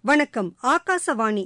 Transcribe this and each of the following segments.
வணக்கம் ஆகாசவாணி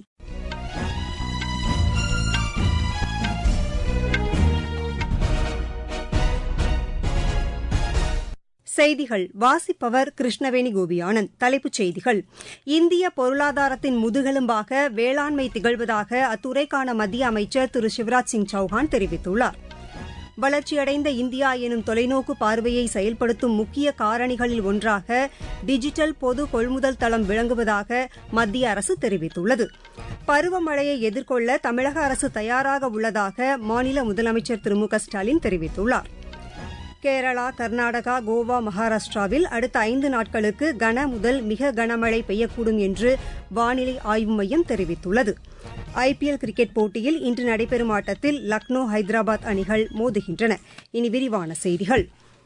செய்திகள் வாசிப்பவர் கிருஷ்ணவேணி கோபியானந்த் தலைப்புச் செய்திகள் இந்திய பொருளாதாரத்தின் முதுகெலும்பாக வேளாண்மை திகழ்வதாக அத்துறைக்கான மத்திய அமைச்சர் திரு சிவராஜ் சிங் சௌஹான் தெரிவித்துள்ளார் வளர்ச்சியடைந்த இந்தியா எனும் தொலைநோக்கு பார்வையை செயல்படுத்தும் முக்கிய காரணிகளில் ஒன்றாக டிஜிட்டல் பொது கொள்முதல் தளம் விளங்குவதாக மத்திய அரசு தெரிவித்துள்ளது பருவமழையை எதிர்கொள்ள தமிழக அரசு தயாராக உள்ளதாக மாநில முதலமைச்சர் திரு மு க ஸ்டாலின் தெரிவித்துள்ளார் கேரளா கர்நாடகா கோவா மகாராஷ்டிராவில் அடுத்த ஐந்து நாட்களுக்கு கன முதல் மிக கனமழை பெய்யக்கூடும் என்று வானிலை ஆய்வு மையம் தெரிவித்துள்ளது ஐபிஎல் கிரிக்கெட் போட்டியில் இன்று நடைபெறும் ஆட்டத்தில் லக்னோ ஹைதராபாத் அணிகள் மோதுகின்றன இனி விரிவான செய்திகள்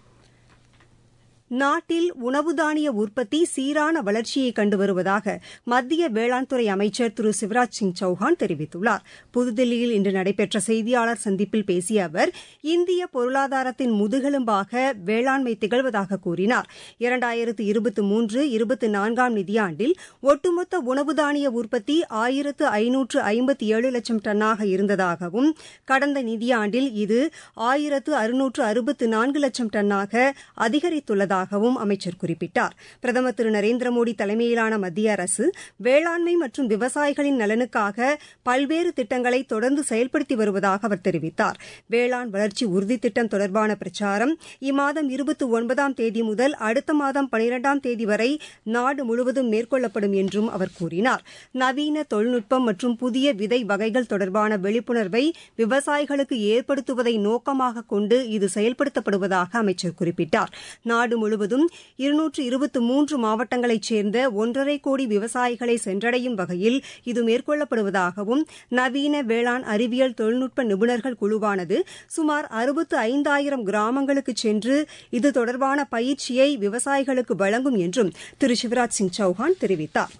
நாட்டில் உணவு தானிய உற்பத்தி சீரான வளர்ச்சியை கண்டு வருவதாக மத்திய வேளாண் துறை அமைச்சர் திரு சிவராஜ் சிங் சௌஹான் தெரிவித்துள்ளார் புதுதில்லியில் இன்று நடைபெற்ற செய்தியாளர் சந்திப்பில் பேசிய அவர் இந்திய பொருளாதாரத்தின் முதுகெலும்பாக வேளாண்மை திகழ்வதாக கூறினார் இரண்டாயிரத்து இருபத்தி மூன்று இருபத்தி நான்காம் நிதியாண்டில் ஒட்டுமொத்த உணவு தானிய உற்பத்தி ஆயிரத்து ஐநூற்று ஐம்பத்தி ஏழு லட்சம் டன்னாக இருந்ததாகவும் கடந்த நிதியாண்டில் இது ஆயிரத்து அறுநூற்று அறுபத்து நான்கு லட்சம் டன்னாக அதிகரித்துள்ளதாக உள்ளதாகவும் அமைச்சர் குறிப்பிட்டார் பிரதமர் திரு நரேந்திர மோடி தலைமையிலான மத்திய அரசு வேளாண்மை மற்றும் விவசாயிகளின் நலனுக்காக பல்வேறு திட்டங்களை தொடர்ந்து செயல்படுத்தி வருவதாக அவர் தெரிவித்தார் வேளாண் வளர்ச்சி உறுதி திட்டம் தொடர்பான பிரச்சாரம் இம்மாதம் இருபத்தி ஒன்பதாம் தேதி முதல் அடுத்த மாதம் பனிரெண்டாம் தேதி வரை நாடு முழுவதும் மேற்கொள்ளப்படும் என்றும் அவர் கூறினார் நவீன தொழில்நுட்பம் மற்றும் புதிய விதை வகைகள் தொடர்பான விழிப்புணர்வை விவசாயிகளுக்கு ஏற்படுத்துவதை நோக்கமாக கொண்டு இது செயல்படுத்தப்படுவதாக அமைச்சர் குறிப்பிட்டார் நாடு முழுவதும் இருநூற்று இருபத்தி மூன்று மாவட்டங்களைச் சேர்ந்த ஒன்றரை கோடி விவசாயிகளை சென்றடையும் வகையில் இது மேற்கொள்ளப்படுவதாகவும் நவீன வேளாண் அறிவியல் தொழில்நுட்ப நிபுணர்கள் குழுவானது சுமார் அறுபத்து ஐந்தாயிரம் கிராமங்களுக்கு சென்று இது தொடர்பான பயிற்சியை விவசாயிகளுக்கு வழங்கும் என்றும் திரு சிவராஜ் சிங் சௌஹான் தெரிவித்தார்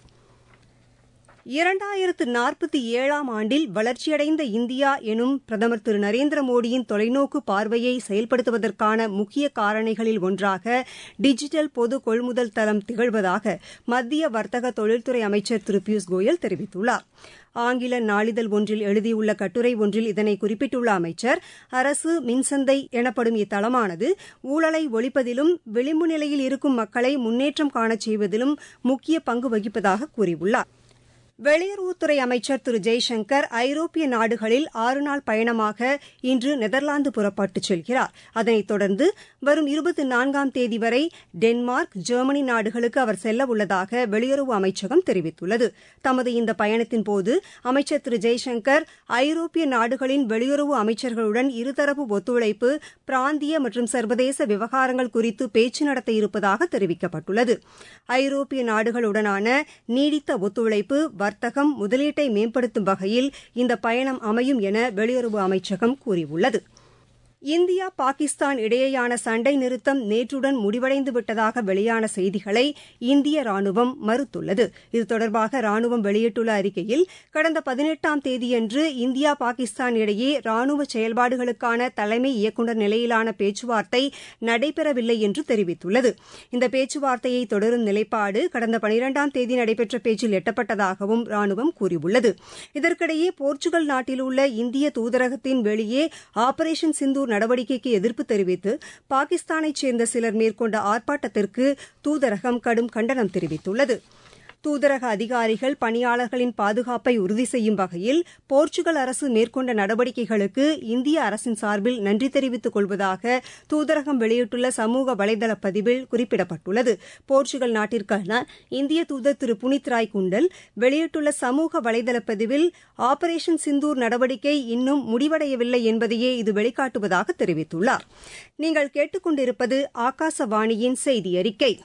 இரண்டாயிரத்து நாற்பத்தி ஏழாம் ஆண்டில் வளர்ச்சியடைந்த இந்தியா எனும் பிரதமர் திரு நரேந்திர மோடியின் தொலைநோக்கு பார்வையை செயல்படுத்துவதற்கான முக்கிய காரணிகளில் ஒன்றாக டிஜிட்டல் பொது கொள்முதல் தளம் திகழ்வதாக மத்திய வர்த்தக தொழில்துறை அமைச்சர் திரு பியூஷ் கோயல் தெரிவித்துள்ளார் ஆங்கில நாளிதழ் ஒன்றில் எழுதியுள்ள கட்டுரை ஒன்றில் இதனை குறிப்பிட்டுள்ள அமைச்சர் அரசு மின்சந்தை எனப்படும் இத்தளமானது ஊழலை ஒழிப்பதிலும் விளிம்பு நிலையில் இருக்கும் மக்களை முன்னேற்றம் காணச் செய்வதிலும் முக்கிய பங்கு வகிப்பதாக கூறியுள்ளார் வெளியுறவுத்துறை அமைச்சர் திரு ஜெய்சங்கர் ஐரோப்பிய நாடுகளில் ஆறு நாள் பயணமாக இன்று நெதர்லாந்து புறப்பட்டுச் செல்கிறார் அதனைத் தொடர்ந்து வரும் இருபத்தி நான்காம் தேதி வரை டென்மார்க் ஜெர்மனி நாடுகளுக்கு அவர் செல்ல உள்ளதாக வெளியுறவு அமைச்சகம் தெரிவித்துள்ளது தமது இந்த பயணத்தின்போது அமைச்சர் திரு ஜெய்சங்கர் ஐரோப்பிய நாடுகளின் வெளியுறவு அமைச்சர்களுடன் இருதரப்பு ஒத்துழைப்பு பிராந்திய மற்றும் சர்வதேச விவகாரங்கள் குறித்து பேச்சு நடத்த இருப்பதாக தெரிவிக்கப்பட்டுள்ளது ஐரோப்பிய நாடுகளுடனான நீடித்த ஒத்துழைப்பு வர்த்தகம் முதலீட்டை மேம்படுத்தும் வகையில் இந்த பயணம் அமையும் என வெளியுறவு அமைச்சகம் கூறியுள்ளது இந்தியா பாகிஸ்தான் இடையேயான சண்டை நிறுத்தம் நேற்றுடன் முடிவடைந்து விட்டதாக வெளியான செய்திகளை இந்திய ராணுவம் மறுத்துள்ளது இது தொடர்பாக ராணுவம் வெளியிட்டுள்ள அறிக்கையில் கடந்த பதினெட்டாம் தேதியன்று இந்தியா பாகிஸ்தான் இடையே ராணுவ செயல்பாடுகளுக்கான தலைமை இயக்குநர் நிலையிலான பேச்சுவார்த்தை நடைபெறவில்லை என்று தெரிவித்துள்ளது இந்த பேச்சுவார்த்தையை தொடரும் நிலைப்பாடு கடந்த பனிரெண்டாம் தேதி நடைபெற்ற பேச்சில் எட்டப்பட்டதாகவும் ராணுவம் கூறியுள்ளது இதற்கிடையே போர்ச்சுகல் நாட்டில் உள்ள இந்திய தூதரகத்தின் வெளியே ஆபரேஷன் சிந்தூர் நடவடிக்கைக்கு எதிர்ப்பு தெரிவித்து பாகிஸ்தானைச் சேர்ந்த சிலர் மேற்கொண்ட ஆர்ப்பாட்டத்திற்கு தூதரகம் கடும் கண்டனம் தெரிவித்துள்ளது தூதரக அதிகாரிகள் பணியாளர்களின் பாதுகாப்பை உறுதி செய்யும் வகையில் போர்ச்சுகல் அரசு மேற்கொண்ட நடவடிக்கைகளுக்கு இந்திய அரசின் சார்பில் நன்றி தெரிவித்துக் கொள்வதாக தூதரகம் வெளியிட்டுள்ள சமூக வலைதள பதிவில் குறிப்பிடப்பட்டுள்ளது போர்ச்சுகல் நாட்டிற்கான இந்திய தூதர் திரு புனித் ராய் குண்டல் வெளியிட்டுள்ள சமூக வலைதள பதிவில் ஆபரேஷன் சிந்தூர் நடவடிக்கை இன்னும் முடிவடையவில்லை என்பதையே இது வெளிக்காட்டுவதாக தெரிவித்துள்ளார் நீங்கள் கேட்டுக்கொண்டிருப்பது ஆகாசவாணியின் செய்தி அறிக்கை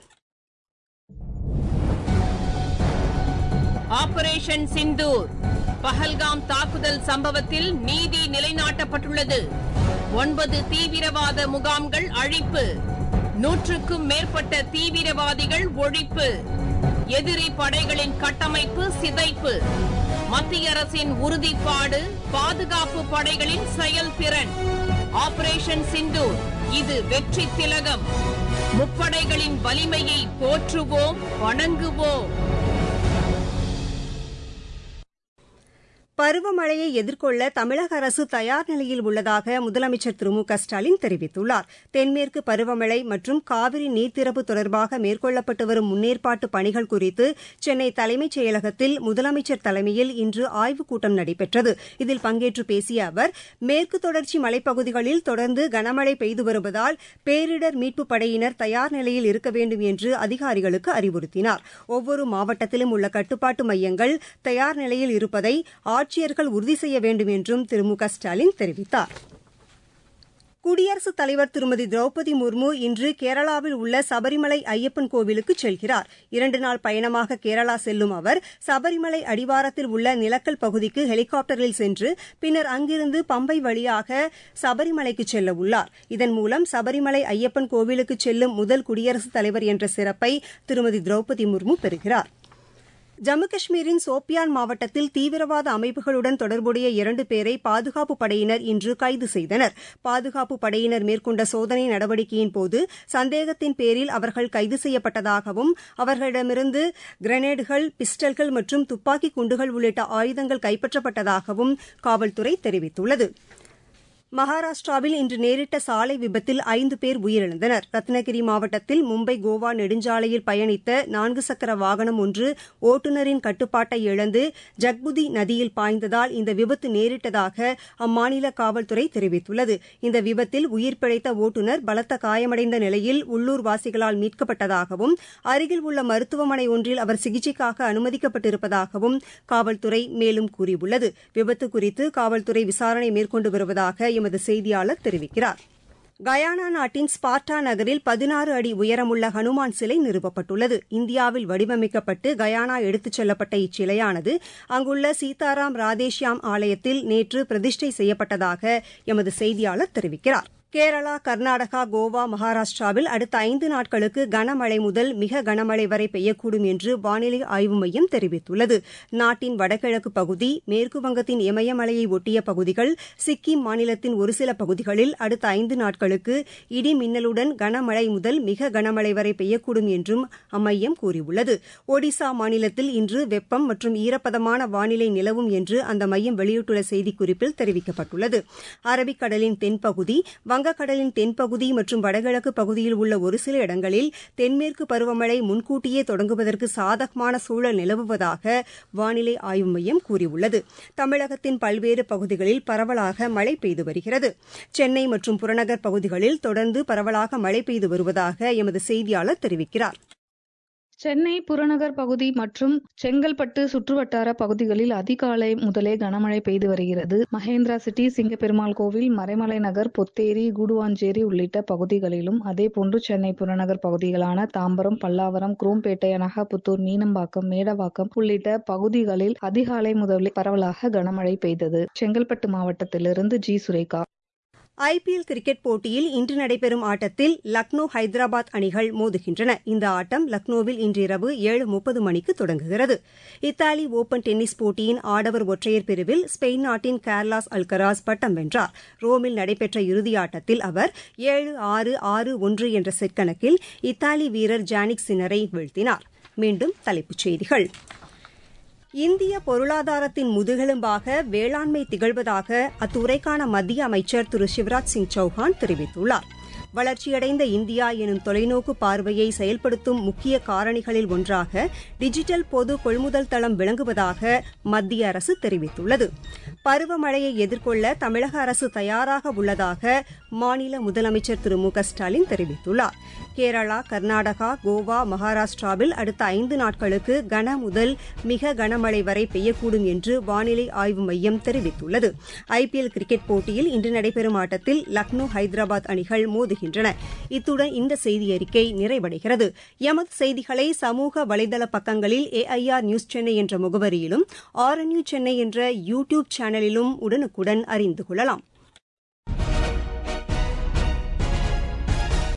ஆபரேஷன் சிந்தூர் பஹல்காம் தாக்குதல் சம்பவத்தில் நீதி நிலைநாட்டப்பட்டுள்ளது ஒன்பது தீவிரவாத முகாம்கள் அழிப்பு நூற்றுக்கும் மேற்பட்ட தீவிரவாதிகள் ஒழிப்பு எதிரி படைகளின் கட்டமைப்பு சிதைப்பு மத்திய அரசின் உறுதிப்பாடு பாதுகாப்பு படைகளின் செயல்திறன் ஆபரேஷன் சிந்தூர் இது வெற்றி திலகம் முப்படைகளின் வலிமையை போற்றுவோம் வணங்குவோம் பருவமழையை எதிர்கொள்ள தமிழக அரசு தயார் நிலையில் உள்ளதாக முதலமைச்சர் திரு மு க ஸ்டாலின் தெரிவித்துள்ளார் தென்மேற்கு பருவமழை மற்றும் காவிரி நீர்த்திறப்பு தொடர்பாக மேற்கொள்ளப்பட்டு வரும் முன்னேற்பாட்டு பணிகள் குறித்து சென்னை தலைமைச் செயலகத்தில் முதலமைச்சர் தலைமையில் இன்று ஆய்வுக் கூட்டம் நடைபெற்றது இதில் பங்கேற்று பேசிய அவர் மேற்கு தொடர்ச்சி மலைப்பகுதிகளில் தொடர்ந்து கனமழை பெய்து வருவதால் பேரிடர் மீட்புப் படையினர் தயார் நிலையில் இருக்க வேண்டும் என்று அதிகாரிகளுக்கு அறிவுறுத்தினார் ஒவ்வொரு மாவட்டத்திலும் உள்ள கட்டுப்பாட்டு மையங்கள் தயார் நிலையில் இருப்பதை ஆட்சியர்கள் உறுதி செய்ய வேண்டும் என்றும் திரு மு க ஸ்டாலின் தெரிவித்தார் குடியரசுத் தலைவர் திருமதி திரௌபதி முர்மு இன்று கேரளாவில் உள்ள சபரிமலை ஐயப்பன் கோவிலுக்கு செல்கிறார் இரண்டு நாள் பயணமாக கேரளா செல்லும் அவர் சபரிமலை அடிவாரத்தில் உள்ள நிலக்கல் பகுதிக்கு ஹெலிகாப்டரில் சென்று பின்னர் அங்கிருந்து பம்பை வழியாக சபரிமலைக்கு செல்ல உள்ளார் இதன் மூலம் சபரிமலை ஐயப்பன் கோவிலுக்கு செல்லும் முதல் குடியரசுத் தலைவர் என்ற சிறப்பை திருமதி திரௌபதி முர்மு பெறுகிறார் ஜம்மு காஷ்மீரின் சோப்பியான் மாவட்டத்தில் தீவிரவாத அமைப்புகளுடன் தொடர்புடைய இரண்டு பேரை பாதுகாப்பு படையினர் இன்று கைது செய்தனர் பாதுகாப்பு படையினர் மேற்கொண்ட சோதனை நடவடிக்கையின்போது சந்தேகத்தின் பேரில் அவர்கள் கைது செய்யப்பட்டதாகவும் அவர்களிடமிருந்து கிரனேடுகள் பிஸ்டல்கள் மற்றும் துப்பாக்கி குண்டுகள் உள்ளிட்ட ஆயுதங்கள் கைப்பற்றப்பட்டதாகவும் காவல்துறை தெரிவித்துள்ளது மகாராஷ்டிராவில் இன்று நேரிட்ட சாலை விபத்தில் ஐந்து பேர் உயிரிழந்தனர் ரத்னகிரி மாவட்டத்தில் மும்பை கோவா நெடுஞ்சாலையில் பயணித்த நான்கு சக்கர வாகனம் ஒன்று ஓட்டுநரின் கட்டுப்பாட்டை இழந்து ஜக்புதி நதியில் பாய்ந்ததால் இந்த விபத்து நேரிட்டதாக அம்மாநில காவல்துறை தெரிவித்துள்ளது இந்த விபத்தில் உயிர் பிழைத்த ஓட்டுநர் பலத்த காயமடைந்த நிலையில் உள்ளூர் வாசிகளால் மீட்கப்பட்டதாகவும் அருகில் உள்ள மருத்துவமனை ஒன்றில் அவர் சிகிச்சைக்காக அனுமதிக்கப்பட்டிருப்பதாகவும் காவல்துறை மேலும் கூறியுள்ளது விபத்து குறித்து காவல்துறை விசாரணை மேற்கொண்டு வருவதாக எமது செய்தியாளர் தெரிவிக்கிறார் கயானா நாட்டின் ஸ்பார்ட்டா நகரில் பதினாறு அடி உயரமுள்ள ஹனுமான் சிலை நிறுவப்பட்டுள்ளது இந்தியாவில் வடிவமைக்கப்பட்டு கயானா எடுத்துச் செல்லப்பட்ட இச்சிலையானது அங்குள்ள சீதாராம் ராதேஷ்யாம் ஆலயத்தில் நேற்று பிரதிஷ்டை செய்யப்பட்டதாக எமது செய்தியாளர் தெரிவிக்கிறார் கேரளா கர்நாடகா கோவா மகாராஷ்டிராவில் அடுத்த ஐந்து நாட்களுக்கு கனமழை முதல் மிக கனமழை வரை பெய்யக்கூடும் என்று வானிலை ஆய்வு மையம் தெரிவித்துள்ளது நாட்டின் வடகிழக்கு பகுதி மேற்குவங்கத்தின் இமயமலையை ஒட்டிய பகுதிகள் சிக்கிம் மாநிலத்தின் ஒரு சில பகுதிகளில் அடுத்த ஐந்து நாட்களுக்கு இடி மின்னலுடன் கனமழை முதல் மிக கனமழை வரை பெய்யக்கூடும் என்றும் அம்மையம் கூறியுள்ளது ஒடிசா மாநிலத்தில் இன்று வெப்பம் மற்றும் ஈரப்பதமான வானிலை நிலவும் என்று அந்த மையம் வெளியிட்டுள்ள செய்திக்குறிப்பில் தெரிவிக்கப்பட்டுள்ளது அரபிக்கடலின் தென்பகுதி வங்கக்கடலின் தென்பகுதி மற்றும் வடகிழக்கு பகுதியில் உள்ள ஒரு சில இடங்களில் தென்மேற்கு பருவமழை முன்கூட்டியே தொடங்குவதற்கு சாதகமான சூழல் நிலவுவதாக வானிலை ஆய்வு மையம் கூறியுள்ளது தமிழகத்தின் பல்வேறு பகுதிகளில் பரவலாக மழை பெய்து வருகிறது சென்னை மற்றும் புறநகர் பகுதிகளில் தொடர்ந்து பரவலாக மழை பெய்து வருவதாக எமது செய்தியாளர் தெரிவிக்கிறார் சென்னை புறநகர் பகுதி மற்றும் செங்கல்பட்டு சுற்றுவட்டார பகுதிகளில் அதிகாலை முதலே கனமழை பெய்து வருகிறது மகேந்திரா சிட்டி சிங்கப்பெருமாள் கோவில் மறைமலை நகர் பொத்தேரி கூடுவாஞ்சேரி உள்ளிட்ட பகுதிகளிலும் அதேபோன்று சென்னை புறநகர் பகுதிகளான தாம்பரம் பல்லாவரம் குரோம்பேட்டை அனகாபுத்தூர் மீனம்பாக்கம் மேடவாக்கம் உள்ளிட்ட பகுதிகளில் அதிகாலை முதலே பரவலாக கனமழை பெய்தது செங்கல்பட்டு மாவட்டத்திலிருந்து ஜி சுரேகா ஐபிஎல் கிரிக்கெட் போட்டியில் இன்று நடைபெறும் ஆட்டத்தில் லக்னோ ஹைதராபாத் அணிகள் மோதுகின்றன இந்த ஆட்டம் லக்னோவில் இன்றிரவு ஏழு முப்பது மணிக்கு தொடங்குகிறது இத்தாலி ஓபன் டென்னிஸ் போட்டியின் ஆடவர் ஒற்றையர் பிரிவில் ஸ்பெயின் நாட்டின் கேர்லாஸ் அல்கராஸ் பட்டம் வென்றார் ரோமில் நடைபெற்ற இறுதியாட்டத்தில் அவர் ஏழு ஆறு ஆறு ஒன்று என்ற செட் கணக்கில் இத்தாலி வீரர் ஜானிக் சின்னரை வீழ்த்தினார் மீண்டும் தலைப்புச் செய்திகள் இந்திய பொருளாதாரத்தின் முதுகெலும்பாக வேளாண்மை திகழ்வதாக அத்துறைக்கான மத்திய அமைச்சர் திரு சிவராஜ் சிங் சௌஹான் தெரிவித்துள்ளார் வளர்ச்சியடைந்த இந்தியா எனும் தொலைநோக்கு பார்வையை செயல்படுத்தும் முக்கிய காரணிகளில் ஒன்றாக டிஜிட்டல் பொது கொள்முதல் தளம் விளங்குவதாக மத்திய அரசு தெரிவித்துள்ளது பருவமழையை எதிர்கொள்ள தமிழக அரசு தயாராக உள்ளதாக மாநில முதலமைச்சர் திரு மு க ஸ்டாலின் தெரிவித்துள்ளார் கேரளா கர்நாடகா கோவா மகாராஷ்டிராவில் அடுத்த ஐந்து நாட்களுக்கு கன முதல் மிக கனமழை வரை பெய்யக்கூடும் என்று வானிலை ஆய்வு மையம் தெரிவித்துள்ளது ஐபிஎல் கிரிக்கெட் போட்டியில் இன்று நடைபெறும் ஆட்டத்தில் லக்னோ ஹைதராபாத் அணிகள் மோதுகின்றன இத்துடன் இந்த செய்தியறிக்கை நிறைவடைகிறது எமது செய்திகளை சமூக வலைதள பக்கங்களில் ஏஐஆர் நியூஸ் சென்னை என்ற முகவரியிலும் ஆர்என்யூ சென்னை என்ற யூ டியூப் சேனலிலும் உடனுக்குடன் அறிந்து கொள்ளலாம்